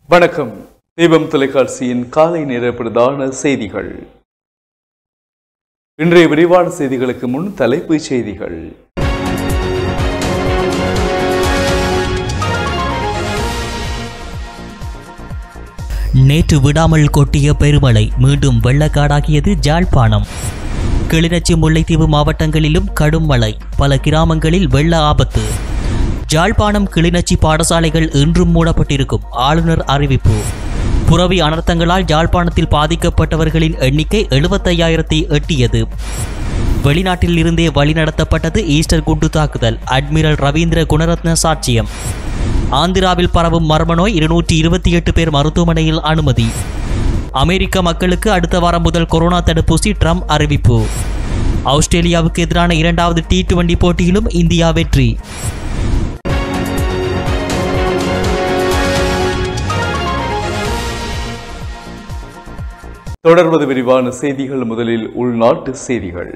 வணக்கம் தீபம் தொலைக்காட்சியின் காலை நேர பிரதான செய்திகள் இன்றைய விரிவான செய்திகளுக்கு முன் தலைப்புச் செய்திகள் நேற்று விடாமல் கொட்டிய பெருமழை மீண்டும் வெள்ளக்காடாகியது ஜாழ்ப்பாணம் கிளிநொச்சி முல்லைத்தீவு மாவட்டங்களிலும் கடும் மழை பல கிராமங்களில் வெள்ள ஆபத்து ஜாழ்ப்பாணம் கிளிநொச்சி பாடசாலைகள் இன்றும் மூடப்பட்டிருக்கும் ஆளுநர் அறிவிப்பு புறவி அனர்த்தங்களால் ஜாழ்ப்பாணத்தில் பாதிக்கப்பட்டவர்களின் எண்ணிக்கை எழுபத்தையாயிரத்தை எட்டியது வெளிநாட்டில் இருந்தே வழிநடத்தப்பட்டது ஈஸ்டர் குண்டு தாக்குதல் அட்மிரல் ரவீந்திர குணரத்ன சாட்சியம் ஆந்திராவில் பரவும் மர்ம நோய் இருநூற்றி இருபத்தி எட்டு பேர் மருத்துவமனையில் அனுமதி அமெரிக்க மக்களுக்கு அடுத்த வாரம் முதல் கொரோனா தடுப்பூசி ட்ரம்ப் அறிவிப்பு ஆஸ்திரேலியாவுக்கு எதிரான இரண்டாவது டி டுவெண்டி போட்டியிலும் இந்தியா வெற்றி தொடர்வது விரிவான செய்திகள் முதலில் உள்நாட்டு செய்திகள்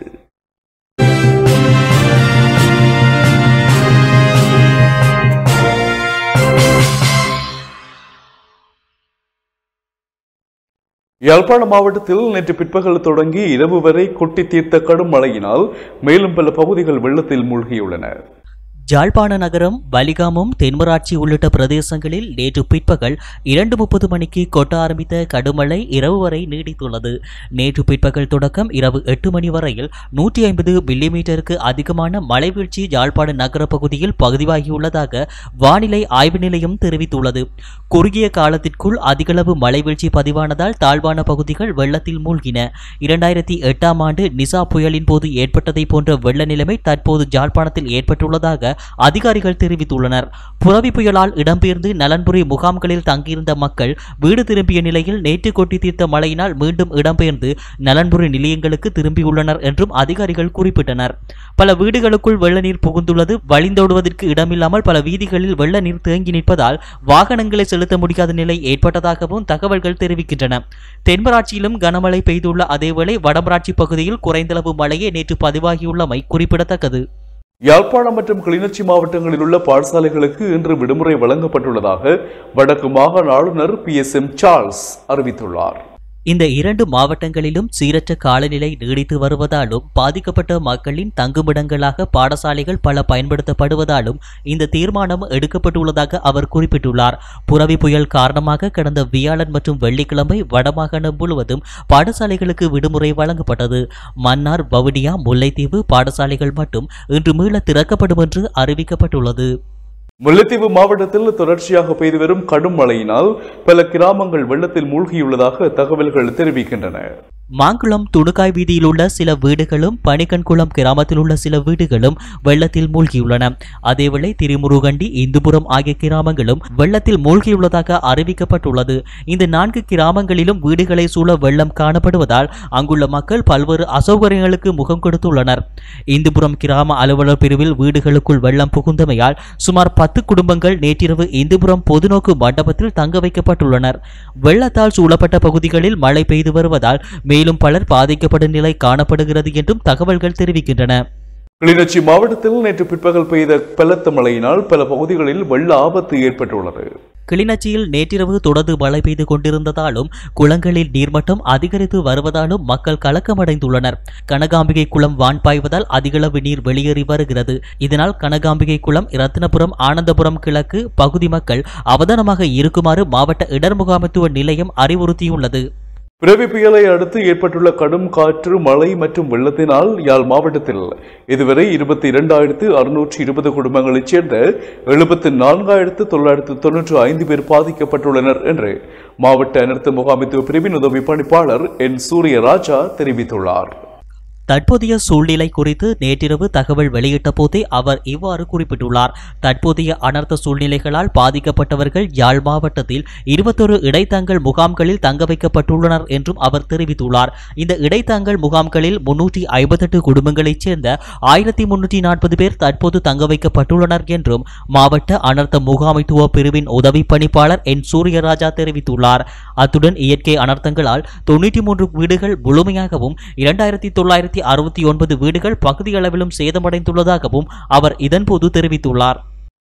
யாழ்ப்பாண மாவட்டத்தில் நேற்று பிற்பகல் தொடங்கி இரவு வரை கொட்டி தீர்த்த கடும் மழையினால் மேலும் பல பகுதிகள் வெள்ளத்தில் மூழ்கியுள்ளன ஜாழ்ப்பாண நகரம் வலிகாமம் தென்மராட்சி உள்ளிட்ட பிரதேசங்களில் நேற்று பிற்பகல் இரண்டு முப்பது மணிக்கு கொட்ட ஆரம்பித்த கடுமழை இரவு வரை நீடித்துள்ளது நேற்று பிற்பகல் தொடக்கம் இரவு எட்டு மணி வரையில் நூற்றி ஐம்பது மில்லிமீட்டருக்கு அதிகமான மழை வீழ்ச்சி ஜாழ்ப்பாண நகர பகுதியில் பதிவாகியுள்ளதாக வானிலை ஆய்வு நிலையம் தெரிவித்துள்ளது குறுகிய காலத்திற்குள் அதிகளவு மழை வீழ்ச்சி பதிவானதால் தாழ்வான பகுதிகள் வெள்ளத்தில் மூழ்கின இரண்டாயிரத்தி எட்டாம் ஆண்டு நிசா புயலின் போது ஏற்பட்டதை போன்ற வெள்ள நிலைமை தற்போது ஜாழ்ப்பாணத்தில் ஏற்பட்டுள்ளதாக அதிகாரிகள் தெரிவித்துள்ளனர் புரவி புயலால் இடம்பெயர்ந்து நலன்புரி முகாம்களில் தங்கியிருந்த மக்கள் வீடு திரும்பிய நிலையில் நேற்று கொட்டி தீர்த்த மழையினால் மீண்டும் இடம்பெயர்ந்து நலன்புரி நிலையங்களுக்கு திரும்பியுள்ளனர் என்றும் அதிகாரிகள் குறிப்பிட்டனர் பல வீடுகளுக்குள் வெள்ள நீர் புகுந்துள்ளது வழிந்தோடுவதற்கு இடமில்லாமல் பல வீதிகளில் வெள்ள நீர் தேங்கி நிற்பதால் வாகனங்களை செலுத்த முடியாத நிலை ஏற்பட்டதாகவும் தகவல்கள் தெரிவிக்கின்றன தென்மராட்சியிலும் கனமழை பெய்துள்ள அதேவேளை வடமராட்சி பகுதியில் குறைந்தளவு மழையே நேற்று பதிவாகியுள்ளமை குறிப்பிடத்தக்கது யாழ்ப்பாணம் மற்றும் கிளிநொச்சி மாவட்டங்களில் உள்ள பாடசாலைகளுக்கு இன்று விடுமுறை வழங்கப்பட்டுள்ளதாக வடக்கு மாகாண ஆளுநர் பி எஸ் எம் சார்ல்ஸ் அறிவித்துள்ளார் இந்த இரண்டு மாவட்டங்களிலும் சீரற்ற காலநிலை நீடித்து வருவதாலும் பாதிக்கப்பட்ட மக்களின் தங்குமிடங்களாக பாடசாலைகள் பல பயன்படுத்தப்படுவதாலும் இந்த தீர்மானம் எடுக்கப்பட்டுள்ளதாக அவர் குறிப்பிட்டுள்ளார் புரவி புயல் காரணமாக கடந்த வியாழன் மற்றும் வெள்ளிக்கிழமை வடமாகாணம் முழுவதும் பாடசாலைகளுக்கு விடுமுறை வழங்கப்பட்டது மன்னார் வவுனியா முல்லைத்தீவு பாடசாலைகள் மட்டும் இன்று மீள திறக்கப்படும் என்று அறிவிக்கப்பட்டுள்ளது முல்லைத்தீவு மாவட்டத்தில் தொடர்ச்சியாக பெய்து வரும் கடும் மழையினால் பல கிராமங்கள் வெள்ளத்தில் மூழ்கியுள்ளதாக தகவல்கள் தெரிவிக்கின்றன மாங்குளம் துணுக்காய் வீதியில் உள்ள சில வீடுகளும் பனிக்கன்குளம் கிராமத்தில் உள்ள சில வீடுகளும் வெள்ளத்தில் மூழ்கியுள்ளன அதேவேளை திரிமுருகண்டி இந்துபுரம் ஆகிய கிராமங்களும் வெள்ளத்தில் மூழ்கியுள்ளதாக அறிவிக்கப்பட்டுள்ளது இந்த நான்கு கிராமங்களிலும் வீடுகளை சூழ வெள்ளம் காணப்படுவதால் அங்குள்ள மக்கள் பல்வேறு அசௌகரியங்களுக்கு முகம் கொடுத்துள்ளனர் இந்துபுரம் கிராம அலுவலர் பிரிவில் வீடுகளுக்குள் வெள்ளம் புகுந்தமையால் சுமார் பத்து குடும்பங்கள் நேற்றிரவு இந்துபுரம் பொதுநோக்கு மண்டபத்தில் தங்க வைக்கப்பட்டுள்ளனர் வெள்ளத்தால் சூழப்பட்ட பகுதிகளில் மழை பெய்து வருவதால் மேலும் பலர் பாதிக்கப்படும் நிலை காணப்படுகிறது என்றும் தகவல்கள் தெரிவிக்கின்றன கிளிநொச்சி மாவட்டத்தில் நேற்று பிற்பகல் பெய்த பலத்த மழையினால் பல பகுதிகளில் வெள்ள ஆபத்து ஏற்பட்டுள்ளது கிளிநொச்சியில் நேற்றிரவு தொடர்ந்து மழை பெய்து கொண்டிருந்ததாலும் குளங்களில் நீர்மட்டம் அதிகரித்து வருவதாலும் மக்கள் கலக்கமடைந்துள்ளனர் கனகாம்பிகை குளம் வான் பாய்வதால் அதிகளவு நீர் வெளியேறி வருகிறது இதனால் கனகாம்பிகை குளம் இரத்தினபுரம் ஆனந்தபுரம் கிழக்கு பகுதி மக்கள் அவதானமாக இருக்குமாறு மாவட்ட இடர் முகாமைத்துவ நிலையம் அறிவுறுத்தியுள்ளது பிறவி புயலை அடுத்து ஏற்பட்டுள்ள கடும் காற்று மழை மற்றும் வெள்ளத்தினால் யாழ் மாவட்டத்தில் இதுவரை இருபத்தி இரண்டாயிரத்து அறுநூற்றி இருபது குடும்பங்களைச் சேர்ந்த எழுபத்தி நான்காயிரத்து தொள்ளாயிரத்து தொன்னூற்று ஐந்து பேர் பாதிக்கப்பட்டுள்ளனர் என்று மாவட்ட அனர்த்த முகாமைத்துவ பிரிவின் உதவி பணிப்பாளர் என் சூரியராஜா தெரிவித்துள்ளார் தற்போதைய சூழ்நிலை குறித்து நேற்றிரவு தகவல் வெளியிட்ட போதே அவர் இவ்வாறு குறிப்பிட்டுள்ளார் தற்போதைய அனர்த்த சூழ்நிலைகளால் பாதிக்கப்பட்டவர்கள் யாழ் மாவட்டத்தில் இருபத்தொரு இடைத்தங்கள் முகாம்களில் தங்க வைக்கப்பட்டுள்ளனர் என்றும் அவர் தெரிவித்துள்ளார் இந்த இடைத்தங்கள் முகாம்களில் முன்னூற்றி ஐம்பத்தெட்டு குடும்பங்களைச் சேர்ந்த ஆயிரத்தி முன்னூற்றி நாற்பது பேர் தற்போது தங்க வைக்கப்பட்டுள்ளனர் என்றும் மாவட்ட அனர்த்த முகாமைத்துவ பிரிவின் உதவி பணிப்பாளர் என் சூரியராஜா தெரிவித்துள்ளார் அத்துடன் இயற்கை அனர்த்தங்களால் தொண்ணூற்றி மூன்று வீடுகள் முழுமையாகவும் இரண்டாயிரத்தி தொள்ளாயிரத்தி அறுபத்தி ஒன்பது வீடுகள் பகுதியளவிலும் சேதமடைந்துள்ளதாகவும் அவர் இதன்போது தெரிவித்துள்ளார்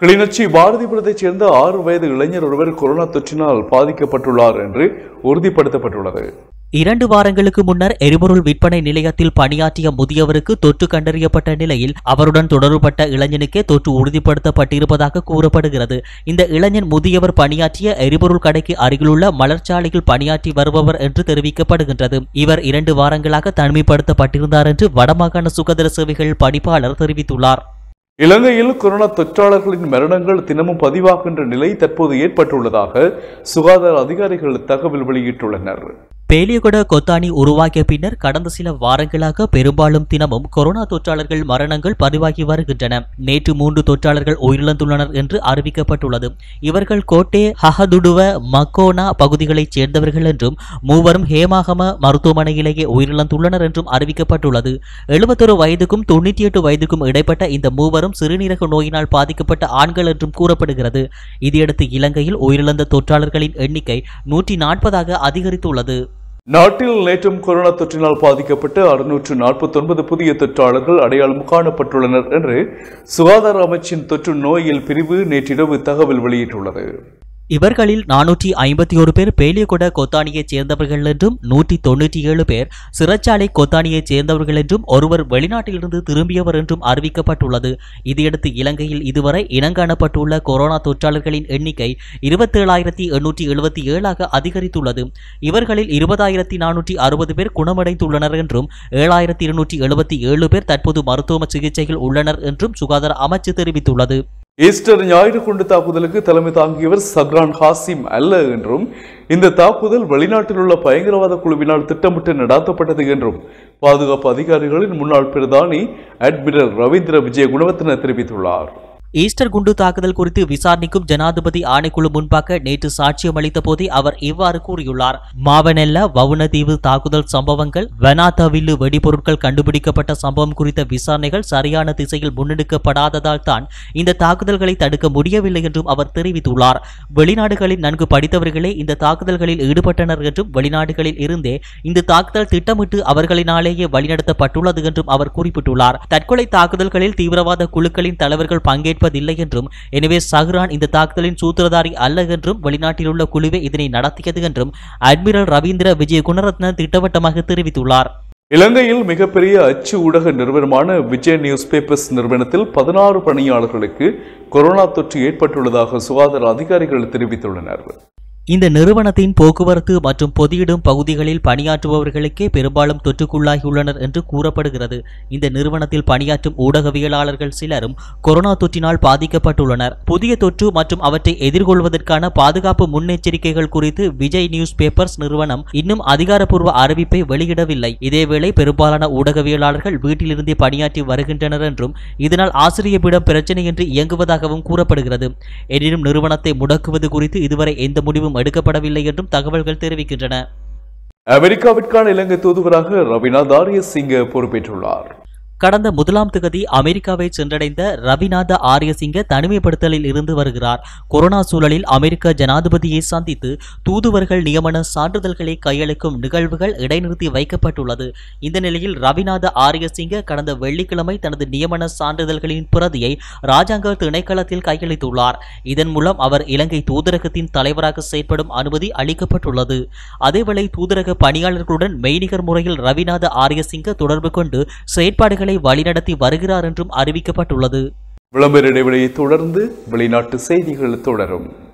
கிளிநொச்சி பாரதிபுரத்தைச் சேர்ந்த ஆறு வயது இளைஞர் ஒருவர் கொரோனா தொற்றினால் பாதிக்கப்பட்டுள்ளார் என்று உறுதிப்படுத்தப்பட்டுள்ளது இரண்டு வாரங்களுக்கு முன்னர் எரிபொருள் விற்பனை நிலையத்தில் பணியாற்றிய முதியவருக்கு தொற்று கண்டறியப்பட்ட நிலையில் அவருடன் தொடர்புபட்ட இளைஞனுக்கே தொற்று உறுதிப்படுத்தப்பட்டிருப்பதாக கூறப்படுகிறது இந்த இளைஞன் முதியவர் பணியாற்றிய எரிபொருள் கடைக்கு அருகிலுள்ள மலர்ச்சாலையில் பணியாற்றி வருபவர் என்று தெரிவிக்கப்படுகின்றது இவர் இரண்டு வாரங்களாக தனிமைப்படுத்தப்பட்டிருந்தார் என்று வடமாகாண சுகாதார சேவைகள் பணிப்பாளர் தெரிவித்துள்ளார் இலங்கையில் கொரோனா தொற்றாளர்களின் மரணங்கள் தினமும் பதிவாகின்ற நிலை தற்போது ஏற்பட்டுள்ளதாக சுகாதார அதிகாரிகள் தகவல் வெளியிட்டுள்ளனர் பேலியகொட கொத்தானி உருவாகிய பின்னர் கடந்த சில வாரங்களாக பெரும்பாலும் தினமும் கொரோனா தொற்றாளர்கள் மரணங்கள் பதிவாகி வருகின்றன நேற்று மூன்று தொற்றாளர்கள் உயிரிழந்துள்ளனர் என்று அறிவிக்கப்பட்டுள்ளது இவர்கள் கோட்டே ஹஹதுடுவ மக்கோனா பகுதிகளைச் சேர்ந்தவர்கள் என்றும் மூவரும் ஹேமாகம மருத்துவமனையிலேயே உயிரிழந்துள்ளனர் என்றும் அறிவிக்கப்பட்டுள்ளது எழுபத்தொரு வயதுக்கும் தொண்ணூற்றி எட்டு வயதுக்கும் இடைப்பட்ட இந்த மூவரும் சிறுநீரக நோயினால் பாதிக்கப்பட்ட ஆண்கள் என்றும் கூறப்படுகிறது இதையடுத்து இலங்கையில் உயிரிழந்த தொற்றாளர்களின் எண்ணிக்கை நூற்றி நாற்பதாக அதிகரித்துள்ளது நாட்டில் நேற்றும் கொரோனா தொற்றினால் பாதிக்கப்பட்ட அறுநூற்று நாற்பத்தொன்பது புதிய தொற்றாளர்கள் அடையாளம் காணப்பட்டுள்ளனர் என்று சுகாதார அமைச்சின் தொற்று நோயியல் பிரிவு நேற்றிரவு தகவல் வெளியிட்டுள்ளது இவர்களில் நானூற்றி ஐம்பத்தி ஒரு பேர் பேலியகொட கொத்தானியைச் சேர்ந்தவர்கள் என்றும் நூற்றி தொண்ணூற்றி ஏழு பேர் சிறைச்சாலை கொத்தானியைச் சேர்ந்தவர்கள் என்றும் ஒருவர் வெளிநாட்டிலிருந்து திரும்பியவர் என்றும் அறிவிக்கப்பட்டுள்ளது இதையடுத்து இலங்கையில் இதுவரை இனங்காணப்பட்டுள்ள கொரோனா தொற்றாளர்களின் எண்ணிக்கை இருபத்தேழாயிரத்தி எண்ணூற்றி எழுபத்தி ஏழாக அதிகரித்துள்ளது இவர்களில் இருபதாயிரத்தி நானூற்றி அறுபது பேர் குணமடைந்துள்ளனர் என்றும் ஏழாயிரத்தி இருநூற்றி எழுபத்தி ஏழு பேர் தற்போது மருத்துவ சிகிச்சையில் உள்ளனர் என்றும் சுகாதார அமைச்சு தெரிவித்துள்ளது ஈஸ்டர் ஞாயிறு குண்டு தாக்குதலுக்கு தலைமை தாங்கியவர் சக்ரான் ஹாசிம் அல்ல என்றும் இந்த தாக்குதல் வெளிநாட்டில் உள்ள பயங்கரவாத குழுவினால் திட்டமிட்டு நடாத்தப்பட்டது என்றும் பாதுகாப்பு அதிகாரிகளின் முன்னாள் பிரதானி அட்மிரல் ரவீந்திர விஜய குணவர்த்தன தெரிவித்துள்ளார் ஈஸ்டர் குண்டு தாக்குதல் குறித்து விசாரணைக்கும் ஜனாதிபதி ஆணைக்குழு முன்பாக நேற்று சாட்சியம் அளித்த போதே அவர் இவ்வாறு கூறியுள்ளார் மாவனெல்ல வவுனதீவு தாக்குதல் சம்பவங்கள் வெனாத்தவில்லு வெடிபொருட்கள் கண்டுபிடிக்கப்பட்ட சம்பவம் குறித்த விசாரணைகள் சரியான திசையில் முன்னெடுக்கப்படாததால் தான் இந்த தாக்குதல்களை தடுக்க முடியவில்லை என்றும் அவர் தெரிவித்துள்ளார் வெளிநாடுகளில் நன்கு படித்தவர்களே இந்த தாக்குதல்களில் ஈடுபட்டனர் என்றும் வெளிநாடுகளில் இருந்தே இந்த தாக்குதல் திட்டமிட்டு அவர்களினாலேயே வழிநடத்தப்பட்டுள்ளது என்றும் அவர் குறிப்பிட்டுள்ளார் தற்கொலை தாக்குதல்களில் தீவிரவாத குழுக்களின் தலைவர்கள் பங்கேற்பதில்லை என்றும் எனவே சஹ்ரான் இந்த தாக்குதலின் சூத்திரதாரி அல்ல என்றும் வெளிநாட்டில் உள்ள குழுவே இதனை நடத்தியது என்றும் அட்மிரல் ரவீந்திர விஜய குணரத்ன திட்டவட்டமாக தெரிவித்துள்ளார் இலங்கையில் மிகப்பெரிய அச்சு ஊடக நிறுவனமான விஜய் நியூஸ் பேப்பர்ஸ் நிறுவனத்தில் பதினாறு பணியாளர்களுக்கு கொரோனா தொற்று ஏற்பட்டுள்ளதாக சுகாதார அதிகாரிகள் தெரிவித்துள்ளனர் இந்த நிறுவனத்தின் போக்குவரத்து மற்றும் பொதியிடும் பகுதிகளில் பணியாற்றுபவர்களுக்கே பெரும்பாலும் தொற்றுக்குள்ளாகியுள்ளனர் என்று கூறப்படுகிறது இந்த நிறுவனத்தில் பணியாற்றும் ஊடகவியலாளர்கள் சிலரும் கொரோனா தொற்றினால் பாதிக்கப்பட்டுள்ளனர் புதிய தொற்று மற்றும் அவற்றை எதிர்கொள்வதற்கான பாதுகாப்பு முன்னெச்சரிக்கைகள் குறித்து விஜய் நியூஸ் பேப்பர்ஸ் நிறுவனம் இன்னும் அதிகாரப்பூர்வ அறிவிப்பை வெளியிடவில்லை இதேவேளை பெரும்பாலான ஊடகவியலாளர்கள் வீட்டிலிருந்தே பணியாற்றி வருகின்றனர் என்றும் இதனால் ஆசிரியப்பிடம் பிரச்சனையின்றி இயங்குவதாகவும் கூறப்படுகிறது எனினும் நிறுவனத்தை முடக்குவது குறித்து இதுவரை எந்த முடிவும் எடுக்கப்படவில்லை என்றும் தகவல்கள் தெரிவிக்கின்றன அமெரிக்காவிற்கான இலங்கை தூதுவராக ரவீனா தாரிய சிங்க பொறுப்பேற்றுள்ளார் கடந்த முதலாம் திகதி அமெரிக்காவை சென்றடைந்த ரவிநாத ஆரியசிங்க தனிமைப்படுத்தலில் இருந்து வருகிறார் கொரோனா சூழலில் அமெரிக்க ஜனாதிபதியை சந்தித்து தூதுவர்கள் நியமன சான்றிதழ்களை கையளிக்கும் நிகழ்வுகள் இடைநிறுத்தி வைக்கப்பட்டுள்ளது இந்த நிலையில் ரவிநாத ஆரியசிங்க கடந்த வெள்ளிக்கிழமை தனது நியமன சான்றிதழ்களின் பிரதியை ராஜாங்க திணைக்களத்தில் கையளித்துள்ளார் இதன் மூலம் அவர் இலங்கை தூதரகத்தின் தலைவராக செயற்படும் அனுமதி அளிக்கப்பட்டுள்ளது அதேவேளை தூதரக பணியாளர்களுடன் மெய்நிகர் முறையில் ரவிநாத ஆரியசிங்க தொடர்பு கொண்டு செயற்பாடுகளை வழிநடத்தி வருகிறார் என்றும் அறிவிக்கப்பட்டுள்ளது விளம்பர இடைவெளியை தொடர்ந்து வெளிநாட்டு செய்திகள் தொடரும்